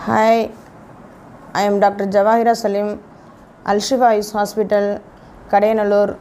Hi, I am Dr. Jawahira Salim, Al Shifa Eyes Hospital, Kadayanallur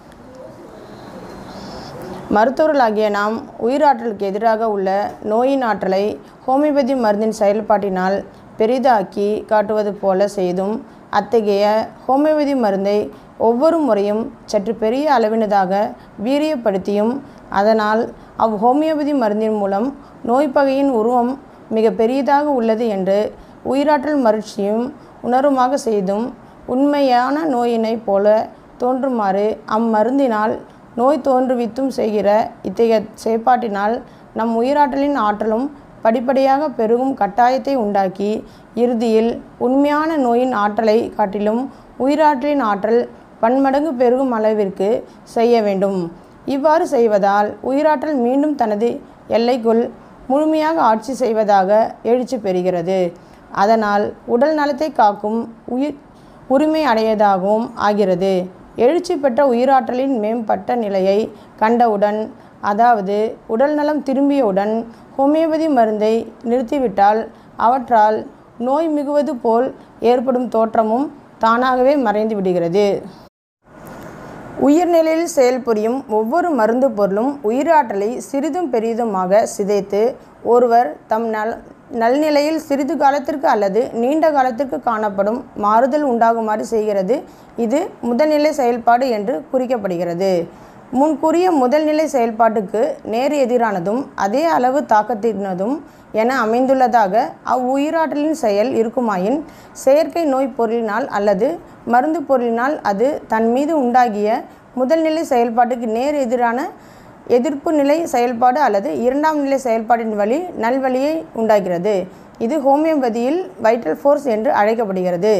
மருத்துவர்களாகிய நாம் உயிராற்றலுக்கு எதிராக உள்ள நோயின் ஆற்றலை ஹோமியோபதி மருந்தின் செயல்பாட்டினால் பெரிதாக்கி காட்டுவது போல செய்தும் அத்தகைய ஹோமியோபதி மருந்தை ஒவ்வொரு முறையும் சற்று பெரிய அளவினதாக வீரியப்படுத்தியும் அதனால் அவ் ஹோமியோபதி மருந்தின் மூலம் நோய்ப்பகையின் உருவம் மிக பெரியதாக உள்ளது என்று உயிராற்றல் மருட்சியும் உணருமாக செய்தும் உண்மையான நோயினைப் போல தோன்றுமாறு அம்மருந்தினால் நோய் தோன்றுவித்தும் செய்கிற இத்தகைய செயற்பாட்டினால் நம் உயிராற்றலின் ஆற்றலும் படிப்படியாக பெருகும் கட்டாயத்தை உண்டாக்கி இறுதியில் உண்மையான நோயின் ஆற்றலை காட்டிலும் உயிராற்றலின் ஆற்றல் பன்மடங்கு பெருகும் அளவிற்கு செய்ய வேண்டும் இவ்வாறு செய்வதால் உயிராற்றல் மீண்டும் தனது எல்லைக்குள் முழுமையாக ஆட்சி செய்வதாக எழுச்சி பெறுகிறது அதனால் உடல் நலத்தை காக்கும் உயிர் உரிமை அடையதாகவும் ஆகிறது எழுச்சி பெற்ற உயிராற்றலின் மேம்பட்ட நிலையை கண்டவுடன் அதாவது உடல் நலம் திரும்பியவுடன் ஹோமியோபதி மருந்தை நிறுத்திவிட்டால் அவற்றால் நோய் மிகுவது போல் ஏற்படும் தோற்றமும் தானாகவே மறைந்து விடுகிறது உயிர்நிலையில் செயல்புரியும் ஒவ்வொரு மருந்து பொருளும் உயிராற்றலை சிறிதும் பெரிதுமாக சிதைத்து ஒருவர் தம் நல் நல்நிலையில் சிறிது காலத்திற்கு அல்லது நீண்ட காலத்திற்கு காணப்படும் மாறுதல் உண்டாகுமாறு செய்கிறது இது முதல்நிலை செயல்பாடு என்று குறிக்கப்படுகிறது முன் கூறிய முதல்நிலை செயல்பாட்டுக்கு நேர் எதிரானதும் அதே அளவு தாக்கத்தினதும் என அமைந்துள்ளதாக அவ்வுயிராற்றலின் செயல் இருக்குமாயின் செயற்கை நோய் பொருளினால் அல்லது மருந்து பொருளினால் அது தன் மீது உண்டாகிய முதல்நிலை செயல்பாட்டுக்கு நேர் எதிரான எதிர்ப்பு நிலை செயல்பாடு அல்லது இரண்டாம் நிலை செயல்பாட்டின் வழி நல்வழியை உண்டாகிறது இது ஹோமியோபதியில் வைட்டல் ஃபோர்ஸ் என்று அழைக்கப்படுகிறது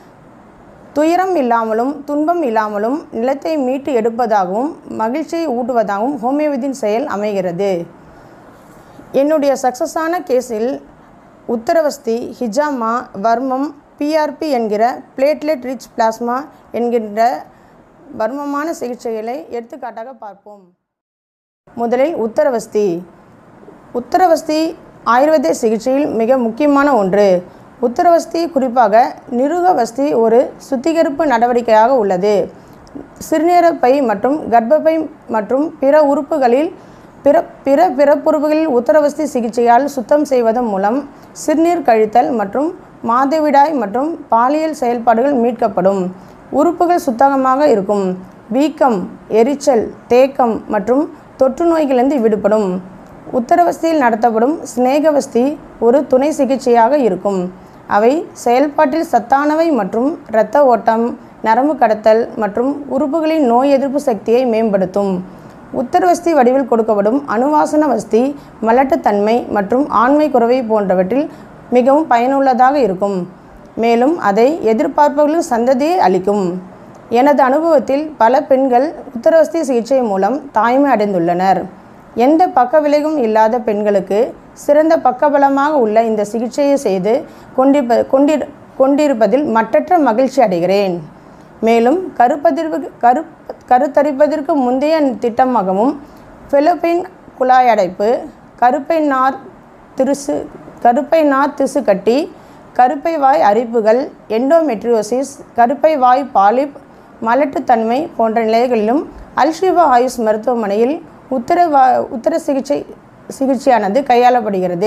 துயரம் இல்லாமலும் துன்பம் இல்லாமலும் நிலத்தை மீட்டு எடுப்பதாகவும் மகிழ்ச்சியை ஊட்டுவதாகவும் ஹோமியோபதியின் செயல் அமைகிறது என்னுடைய சக்ஸஸான கேஸில் உத்தரவஸ்தி ஹிஜாமா வர்மம் பிஆர்பி என்கிற பிளேட்லெட் ரிச் பிளாஸ்மா என்கின்ற வர்மமான சிகிச்சைகளை எடுத்துக்காட்டாக பார்ப்போம் முதலில் உத்தரவஸ்தி உத்தரவஸ்தி ஆயுர்வேத சிகிச்சையில் மிக முக்கியமான ஒன்று உத்தரவஸ்தி குறிப்பாக நிருகவஸ்தி ஒரு சுத்திகரிப்பு நடவடிக்கையாக உள்ளது சிறுநீரப்பை மற்றும் கர்ப்பப்பை மற்றும் பிற உறுப்புகளில் பிற பிற பிறப்புறுப்புகளில் உத்தரவஸ்தி சிகிச்சையால் சுத்தம் செய்வதன் மூலம் சிறுநீர் கழித்தல் மற்றும் மாதவிடாய் மற்றும் பாலியல் செயல்பாடுகள் மீட்கப்படும் உறுப்புகள் சுத்தமாக இருக்கும் வீக்கம் எரிச்சல் தேக்கம் மற்றும் தொற்று நோய்களிலிருந்து விடுபடும் உத்தரவஸ்தியில் நடத்தப்படும் சிநேகவஸ்தி ஒரு துணை சிகிச்சையாக இருக்கும் அவை செயல்பாட்டில் சத்தானவை மற்றும் இரத்த ஓட்டம் நரம்பு கடத்தல் மற்றும் உறுப்புகளின் நோய் எதிர்ப்பு சக்தியை மேம்படுத்தும் உத்தரவஸ்தி வடிவில் கொடுக்கப்படும் அணுவாசன வஸ்தி மலட்டுத்தன்மை மற்றும் ஆண்மை குறைவை போன்றவற்றில் மிகவும் பயனுள்ளதாக இருக்கும் மேலும் அதை எதிர்பார்ப்பவர்களின் சந்ததியை அளிக்கும் எனது அனுபவத்தில் பல பெண்கள் உத்தரவஸ்தி சிகிச்சை மூலம் தாய்மை அடைந்துள்ளனர் எந்த பக்க விளைவும் இல்லாத பெண்களுக்கு சிறந்த பக்கபலமாக உள்ள இந்த சிகிச்சையை செய்து கொண்டிருப்ப கொண்டிரு கொண்டிருப்பதில் மற்றற்ற மகிழ்ச்சி அடைகிறேன் மேலும் கருப்பதிர்வு கரு கருத்தரிப்பதற்கு முந்தைய திட்டமாகவும் பிலிப்பைன் குழாய் அடைப்பு கருப்பை நார் திருசு கருப்பை நார் திசு கட்டி கருப்பை வாய் அரிப்புகள் எண்டோமெட்ரியோசிஸ் கருப்பை வாய் பாலிப் மலட்டுத்தன்மை போன்ற நிலைகளிலும் அல்ஷிவா ஆயுஷ் மருத்துவமனையில் உத்தர வா உத்தர சிகிச்சை சிகிச்சையானது கையாளப்படுகிறது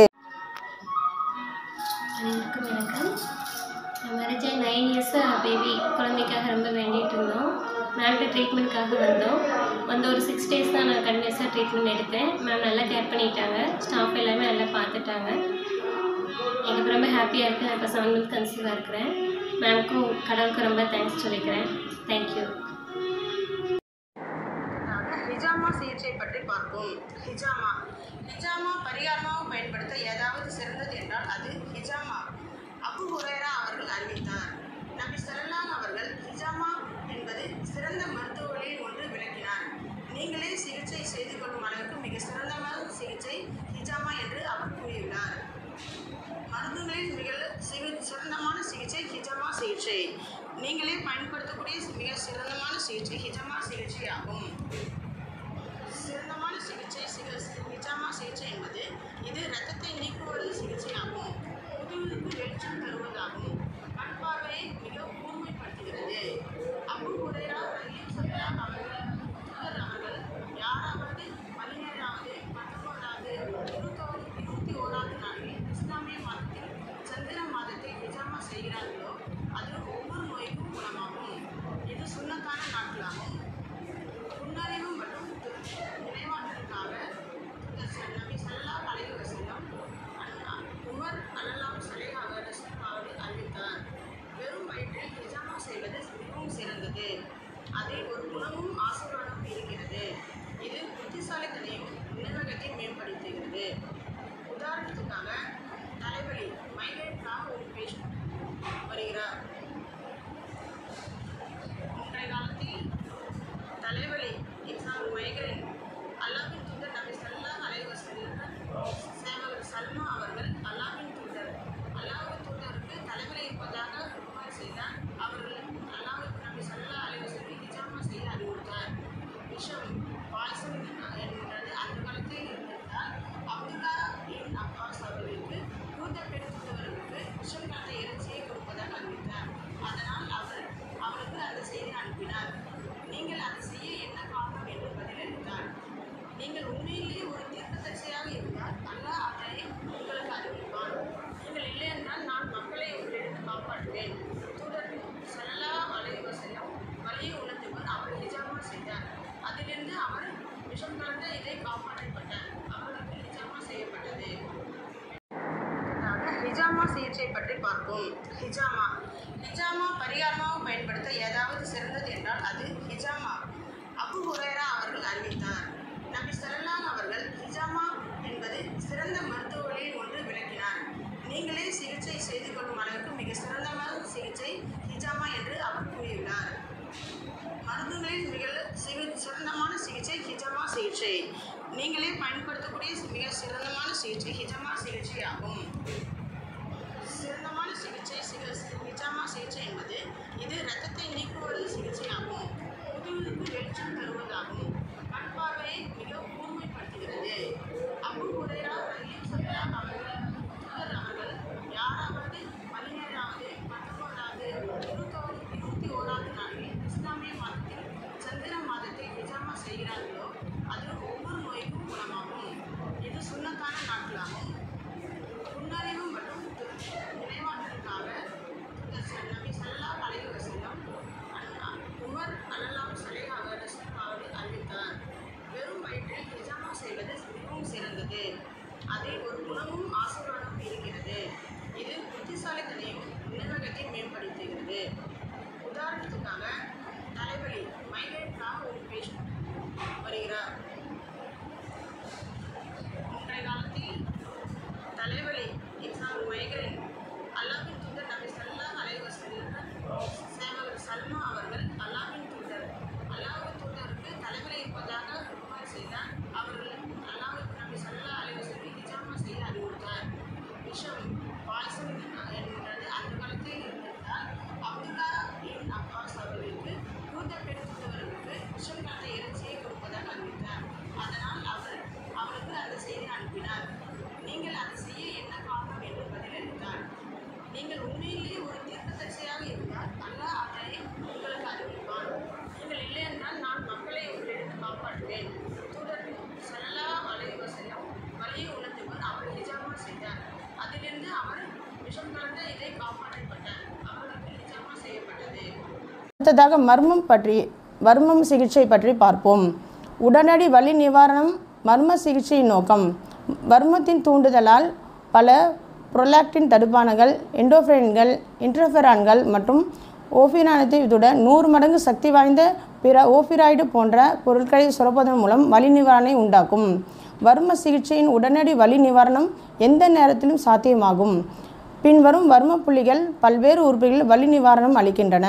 அனைவருக்கும் வணக்கம் மேரேஜ் ஆகி நைன் இயர்ஸாக பேபி குழந்தைக்காக ரொம்ப வேண்டிகிட்டு இருந்தோம் மேம்கிட்ட ட்ரீட்மெண்ட்காக வந்தோம் வந்து ஒரு சிக்ஸ் டேஸ் தான் நான் கண்டினியூஸாக ட்ரீட்மெண்ட் எடுத்தேன் மேம் நல்லா கேர் பண்ணிட்டாங்க ஸ்டாஃப் எல்லாமே நல்லா பார்த்துட்டாங்க எனக்கு ரொம்ப ஹாப்பியாக இருக்குது நான் இப்போ செவன் மந்த் கன்சீவாக இருக்கிறேன் மேம்க்கும் கடவுளுக்கு ரொம்ப தேங்க்ஸ் சொல்லிக்கிறேன் தேங்க்யூ ஹிஜாமா சிகிச்சை பற்றி பார்ப்போம் ஹிஜாமா ஹிஜாமா பரிகாரமாக பயன்படுத்த ஏதாவது சிறந்தது என்றால் அது ஹிஜாமா அபு ஹுரேரா அவர்கள் அறிவித்தார் நபி ஸல்லல்லாஹு அவர்கள் ஹிஜாமா என்பது சிறந்த மருத்துவ வழியில் ஒன்று விளக்கினார் நீங்களே சிகிச்சை செய்து கொள்ளும் அளவுக்கு மிக சிறந்தமான சிகிச்சை ஹிஜாமா என்று அவர் கூறியுள்ளார் மருந்துகளில் மிக சிகி சிறந்தமான சிகிச்சை ஹிஜாமா சிகிச்சை நீங்களே பயன்படுத்தக்கூடிய மிக சிறந்தமான சிகிச்சை ஹிஜாமா சிகிச்சை ஆகும் சிறந்தமான சிகிச்சை சிக ஹிஜாமா சிகிச்சை என்பது இது இரத்தத்தை நீக்குவது சிகிச்சை ஆகும் முதுகுக்கு வெளிச்சம் ஹிஜாமா சிகிச்சை பற்றி பார்ப்போம் ஹிஜாமா ஹிஜாமா பரிகாரமாக பயன்படுத்த ஏதாவது சிறந்தது என்றால் அது ஹிஜாமா அபு ஹுரேரா அவர்கள் அறிவித்தார் நபி ஸல்லல்லாஹு அவர்கள் ஹிஜாமா என்பது சிறந்த மருத்துவ வழியில் ஒன்று விளக்கினார் நீங்களே சிகிச்சை செய்து கொள்ளும் அளவுக்கு மிக சிறந்தமான சிகிச்சை ஹிஜாமா என்று அவர் கூறியுள்ளார் மருந்துகளில் மிக சிகி சிறந்தமான சிகிச்சை ஹிஜாமா சிகிச்சை நீங்களே பயன்படுத்தக்கூடிய மிக சிறந்தமான சிகிச்சை ஹிஜாமா சிகிச்சை ஆகும் சிறந்தமான சிகிச்சை சிக ஹிஜாமா சிகிச்சை என்பது இது இரத்தத்தை நீக்குவது சிகிச்சை ஆகும் முதுகுக்கு வெளிச்சம் தருவதாகும் கண் பார்வையை மிக கூர்மைப்படுத்துகிறது அபு ஹுரைரா ரஹீம் சல்லாஹ் அவர்கள் தூதர் அவர்கள் யாராவது பதினேழாவது பத்தொன்பதாவது இருபத்தோரு இருபத்தி ஓராவது நாளில் இஸ்லாமிய மாதத்தில் சந்திர மாதத்தில் ஹிஜாமா செய்கிறார்களோ அது ஒவ்வொரு நோய்க்கும் குணமாகும் இது சுண்ணத்தான நாட்களாகும் புன்னறிவு மற்றும் நினைவாற்றலுக்காக நபி ஸல்லல்லாஹு அலைஹி வஸல்லம் அன் உமர் அல்லாஹ் சலைஹ் அவர்கள் அவர்கள் அறிவித்தார் வெறும் வயிற்றில் ஹிஜாமா செய்வது மிகவும் சிறந்தது அதில் ஒரு குணமும் ஆசீர்வாதமும் இருக்கிறது இது புத்திசாலித்தனையும் நிர்வாகத்தை மேம்படுத்துகிறது உதாரணத்துக்காக தலைவலி மைக்ரேனுக்காக ஒரு பேஷண்ட் வருகிறார் முன்றைய காலத்தில் தலைவலி எக்ஸாம்பிள் மைக்ரைன் அல்லாவின் தூதர் நபி ஸல்லல்லாஹு அலைஹி வஸல்லம் சேவகர் சல்மா அவர்கள் அல்லாவின் தூதர் அல்லாஹ்வின் தூதருக்கு தலைவலி இருப்பதாக ரிப்போர்ட் செய்தார் அவர்கள் அல்லாஹ்வின் நபி ஸல்லல்லாஹு அலைஹி வஸல்லம் ஹிஜாமா செய்ய அறிவுறுத்தார் விஷம் பாய்சன் என்றது அந்த காலத்தில் இருந்திருந்தால் அப்துல்லா இன் அப்பாஸ் அவர்களுக்கு யூத பெண் தூதர்களுக்கு விஷம் கலந்த இறைச்சியை கொடுப்பதாக அறிவித்தார் அதனால் அவர் அவருக்கு அந்த செய்தி அனுப்பினார் நீங்கள் அதை செய்ய என்ன காரணம் என்று பதிலளித்தார் நீங்கள் உண்மையிலேயே ஒரு தீர்க்கதரிசியாக இருந்தால் அல்லாஹ் அதனை உங்களுக்கு அறிவிப்பான் நீங்கள் இல்லை என்றால் நான் மக்களை உங்களிடம் காப்பாற்றுவேன் தூதர் ஸல்லல்லாஹு அலைஹி வஸல்லம் வழியை உணர்ந்தவர் அவர் ஹிஜாமா செய்தார் அதிலிருந்து அவர் விஷம் கலந்த இதை காப்பாற்றப்பட்டார் அவருக்கு ஹிஜாமா செய்யப்பட்டது அடுத்ததாக மர்மம் பற்றி மர்மம் சிகிச்சை பற்றி பார்ப்போம் உடனடி வலி நிவாரணம் மர்ம சிகிச்சையின் நோக்கம் மர்மத்தின் தூண்டுதலால் பல புரோலாக்டின் தடுப்பான்கள் எண்டோஃபிரன்கள் இன்டர்ஃபெரான்கள் மற்றும் ஓபிரானத்தை இதுடன் நூறு மடங்கு சக்தி வாய்ந்த பிற ஓபிராய்டு போன்ற பொருட்களை சுரப்பதன் மூலம் வலி நிவாரணை உண்டாக்கும் வர்ம சிகிச்சையின் உடனடி வலி நிவாரணம் எந்த நேரத்திலும் சாத்தியமாகும் பின்வரும் வர்ம புள்ளிகள் பல்வேறு உறுப்புகளில் வலி நிவாரணம் அளிக்கின்றன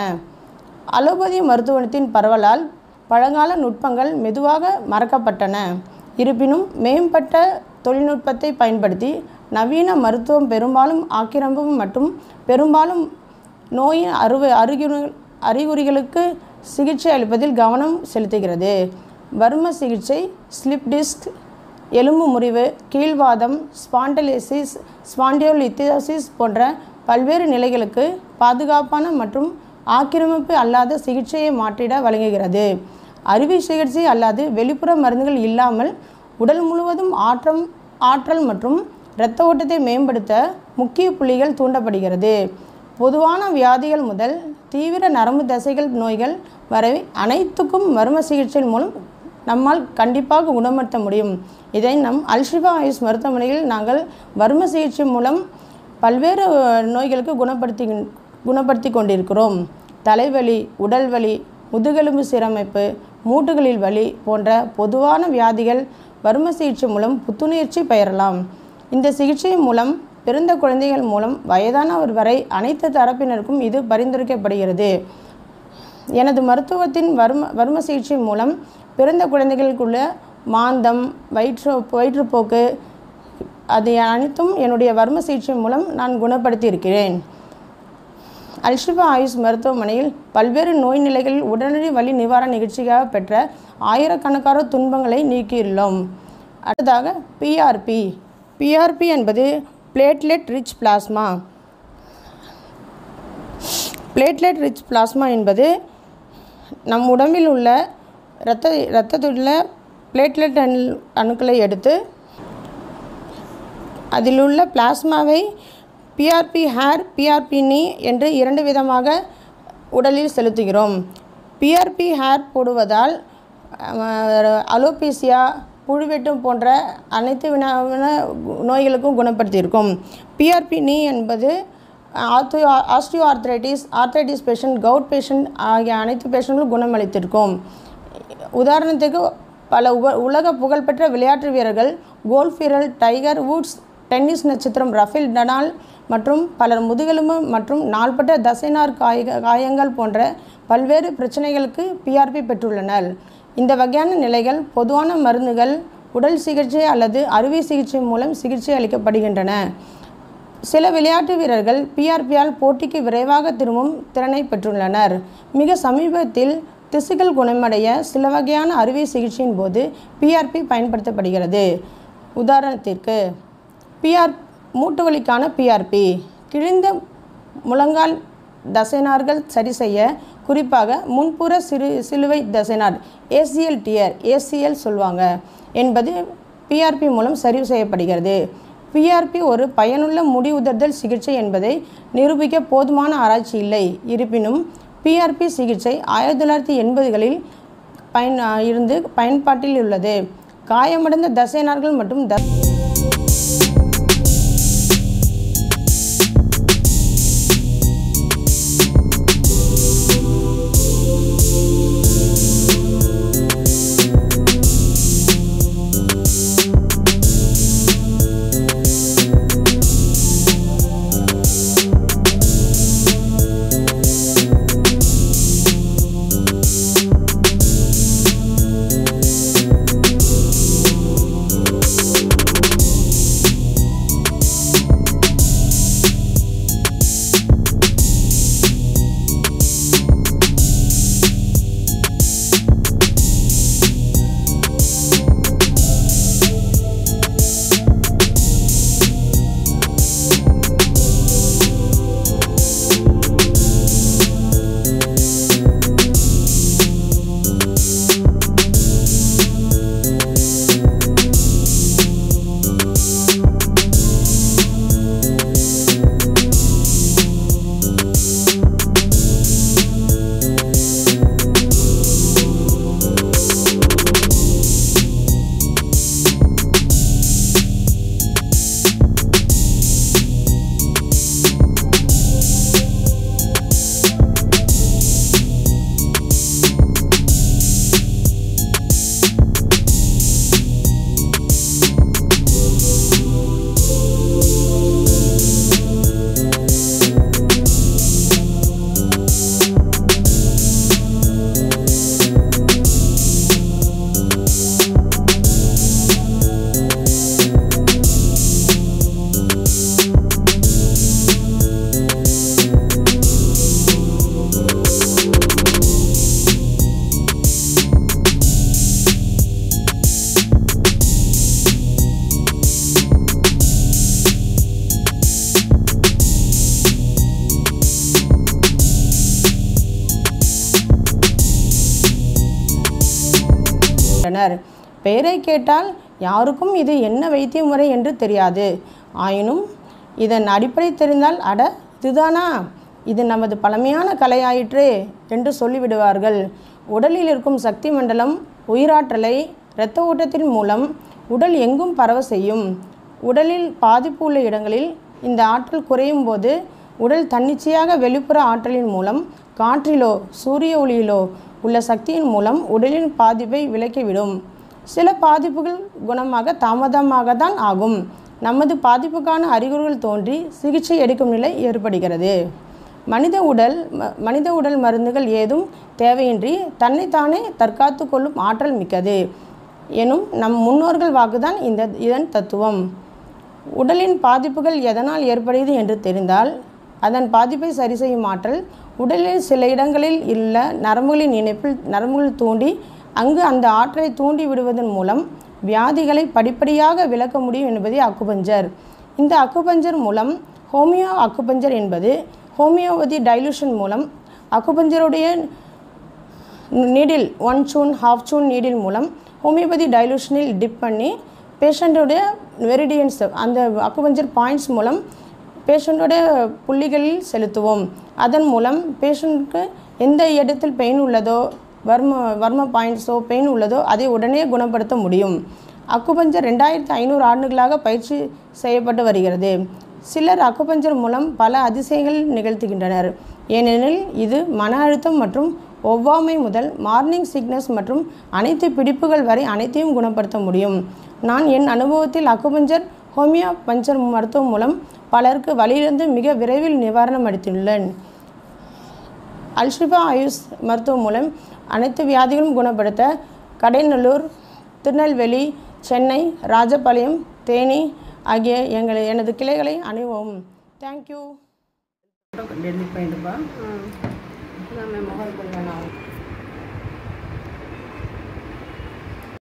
அலோபதி மருத்துவத்தின் பரவலால் பழங்கால நுட்பங்கள் மெதுவாக மறக்கப்பட்டன இருப்பினும் மேம்பட்ட தொழில்நுட்பத்தை பயன்படுத்தி நவீன மருத்துவம் பெரும்பாலும் ஆக்கிரமிப்பு மற்றும் பெரும்பாலும் நோயின் அறுவை அறிகுறி அறிகுறிகளுக்கு சிகிச்சை அளிப்பதில் கவனம் செலுத்துகிறது வர்ம சிகிச்சை ஸ்லிப் டிஸ்க் எலும்பு முறிவு கீழ்வாதம் ஸ்பாண்டலிசிஸ் ஸ்பாண்டியோலித்தியோசிஸ் போன்ற பல்வேறு நிலைகளுக்கு பாதுகாப்பான மற்றும் ஆக்கிரமிப்பு அல்லாத சிகிச்சையை மாற்றிட வழங்குகிறது அறுவை சிகிச்சை அல்லாது வெளிப்புற மருந்துகள் இல்லாமல் உடல் முழுவதும் ஆற்றம் ஆற்றல் மற்றும் இரத்த ஓட்டத்தை மேம்படுத்த முக்கிய புள்ளிகள் தூண்டப்படுகிறது பொதுவான வியாதிகள் முதல் தீவிர நரம்பு தசைகள் நோய்கள் வரை அனைத்துக்கும் மர்ம சிகிச்சை மூலம் நம்மால் கண்டிப்பாக குணப்படுத்த முடியும் இதை நம் அல்ஷிஃபா ஆயுஷ் மருத்துவமனையில் நாங்கள் வர்ம சிகிச்சை மூலம் பல்வேறு அஹ், நோய்களுக்கு குணப்படுத்தி குணப்படுத்தி கொண்டிருக்கிறோம் தலைவலி உடல் வலி முதுகெலும்பு சீரமைப்பு மூட்டுகளில் வலி போன்ற பொதுவான வியாதிகள் வர்ம சிகிச்சை மூலம் புத்துணர்ச்சி பெறலாம் இந்த சிகிச்சை மூலம் பிறந்த குழந்தைகள் மூலம் வயதானவர் வரை அனைத்து தரப்பினருக்கும் இது பரிந்துரைக்கப்படுகிறது எனது மருத்துவத்தின் வர்ம வர்ம சிகிச்சை மூலம் பிறந்த குழந்தைகளுக்குள்ள மாந்தம் வயிற்று வயிற்றுப்போக்கு அது அனைத்தும் என்னுடைய வர்ம சிகிச்சை மூலம் நான் குணப்படுத்தி இருக்கிறேன் அல்ஷிபா ஆயுஷ் மருத்துவமனையில் பல்வேறு நோய் நிலைகளில் உடனடி வலி நிவாரண நிகழ்ச்சியாக பெற்ற ஆயிரக்கணக்கான துன்பங்களை நீக்கியுள்ளோம் அடுத்ததாக பிஆர்பி பிஆர்பி என்பது platelet rich plasma platelet rich plasma என்பது நம் உடம்பில் உள்ள இரத்த இரத்தத்தில் உள்ள பிளேட்லெட் அணு அணுக்களை எடுத்து அதில் உள்ள பிளாஸ்மாவை பிஆர்பி ஹேர் பிஆர்பி நீ என்று இரண்டு விதமாக உடலில் செலுத்துகிறோம் பிஆர்பி ஹேர் போடுவதால் அஹ், அலோபீசியா புழுவெட்டும் போன்ற அனைத்து வினாவின நோய்களுக்கும் குணப்படுத்தியிருக்கும் பிஆர்பி நீ என்பது ஆர்த்தியோ osteo arthritis arthritis patient gout patient ஆகிய அனைத்து பேஷண்ட்களும் குணமளித்திருக்கும் உதாரணத்துக்கு பல உப உலக புகழ்பெற்ற விளையாட்டு வீரர்கள் கோல்ஃப் வீரர் டைகர் வுட்ஸ் டென்னிஸ் நட்சத்திரம் ரஃபேல் நடால் மற்றும் பலர் முதுகெலும்பு மற்றும் நாள்பட்ட தசைநார் காய காயங்கள் போன்ற பல்வேறு பிரச்சனைகளுக்கு பிஆர்பி பெற்றுள்ளனர் இந்த வகையான நிலைகள் பொதுவான மருந்துகள் உடல் சிகிச்சை அல்லது அறுவை சிகிச்சை மூலம் சிகிச்சை அளிக்கப்படுகின்றன சில விளையாட்டு வீரர்கள் பிஆர்பியால் போட்டிக்கு விரைவாக திரும்பும் திறனை பெற்றுள்ளனர் மிக சமீபத்தில் திசுக்கள் குணமடைய சில வகையான அறுவை சிகிச்சையின் போது பிஆர்பி பயன்படுத்தப்படுகிறது உதாரணத்திற்கு பிஆர் மூட்டு வலிக்கான பிஆர்பி கிழிந்த முழங்கால் தசைநார்கள் சரி செய்ய குறிப்பாக முன்புற சிறு சிலுவை தசைநார் ஏசிஎல் டியர் ஏசிஎல் சொல்லுவாங்க என்பது பிஆர்பி மூலம் சரி செய்யப்படுகிறது பிஆர்பி ஒரு பயனுள்ள முடி உதர்தல் சிகிச்சை என்பதை நிரூபிக்க போதுமான ஆராய்ச்சி இல்லை இருப்பினும் பிஆர்பி சிகிச்சை ஆயிரத்தி தொள்ளாயிரத்தி எண்பதுகளில் பயன் இருந்து பயன்பாட்டில் உள்ளது காயமடைந்த தசைநார்கள் மற்றும் த உள்ளனர் பெயரை கேட்டால் யாருக்கும் இது என்ன வைத்திய முறை என்று தெரியாது ஆயினும் இதன் அடிப்படை தெரிந்தால் அட இதுதானா இது நமது பழமையான கலையாயிற்றே என்று சொல்லிவிடுவார்கள் உடலில் இருக்கும் சக்தி மண்டலம் உயிராற்றலை இரத்த ஓட்டத்தின் மூலம் உடல் எங்கும் பரவ செய்யும் உடலில் பாதிப்பு உள்ள இடங்களில் இந்த ஆற்றல் குறையும் போது உடல் தன்னிச்சையாக வெளிப்புற ஆற்றலின் மூலம் காற்றிலோ சூரிய ஒளியிலோ உள்ள சக்தியின் மூலம் உடலின் பாதிப்பை விலக்கிவிடும் சில பாதிப்புகள் குணமாக தாமதமாக தான் ஆகும் நமது பாதிப்புக்கான அறிகுறிகள் தோன்றி சிகிச்சை எடுக்கும் நிலை ஏற்படுகிறது மனித உடல் ம- மனித உடல் மருந்துகள் ஏதும் தேவையின்றி தன்னைத்தானே தற்காத்து கொள்ளும் ஆற்றல் மிக்கது எனும் நம் முன்னோர்கள் வாக்குதான் இந்த இதன் தத்துவம் உடலின் பாதிப்புகள் எதனால் ஏற்படுகிறது என்று தெரிந்தால் அதன் பாதிப்பை சரி செய்யும் ஆற்றல் உடலில் சில இடங்களில் உள்ள நரம்புகளின் இணைப்பில் நரம்புகள் தூண்டி அங்கு அந்த ஆற்றலை தூண்டி விடுவதன் மூலம் வியாதிகளை படிப்படியாக விளக்க முடியும் என்பதே அக்குபஞ்சர் இந்த அக்குபஞ்சர் மூலம் ஹோமியோ அக்குபஞ்சர் என்பது ஹோமியோபதி டைலூஷன் மூலம் அக்குபஞ்சருடைய நீடில் ஒன் சூன் ஹாஃப் சூன் நீடில் மூலம் ஹோமியோபதி டைலூஷனில் டிப் பண்ணி பேஷண்ட்டுடைய வெரிடியன்ஸ் அந்த அக்குபஞ்சர் பாயிண்ட்ஸ் மூலம் பேஷண்ட்டோட புள்ளிகளில் செலுத்துவோம் அதன் மூலம் பேஷண்ட்டுக்கு எந்த இடத்தில் பெயின் உள்ளதோ வர்ம வர்ம பாயிண்ட்ஸோ பெயின் உள்ளதோ அதை உடனே குணப்படுத்த முடியும் அக்குபஞ்சர் ரெண்டாயிரத்து ஐநூறு ஆண்டுகளாக பயிற்சி செய்யப்பட்டு வருகிறது சிலர் அக்குபஞ்சர் மூலம் பல அதிசயங்கள் நிகழ்த்துகின்றனர் ஏனெனில் இது மன அழுத்தம் மற்றும் ஒவ்வாமை முதல் மார்னிங் சிக்னஸ் மற்றும் அனைத்து பிடிப்புகள் வரை அனைத்தையும் குணப்படுத்த முடியும் நான் என் அனுபவத்தில் அக்குபஞ்சர் ஹோமியோ பஞ்சர் மருத்துவம் மூலம் பலருக்கு வலியிலிருந்து மிக விரைவில் நிவாரணம் அளித்துள்ளேன் அல்ஷிபா ஆயுஷ் மருத்துவம் மூலம் அனைத்து வியாதிகளும் குணப்படுத்த கடைநல்லூர் திருநெல்வேலி சென்னை ராஜபாளையம் தேனி ஆகிய எங்கள் எனது கிளைகளை அணுகவும் தேங்க்யூ டெலிட் பண்ணிட்டுப்பா எல்லாமே முகம் கொள்ளணும்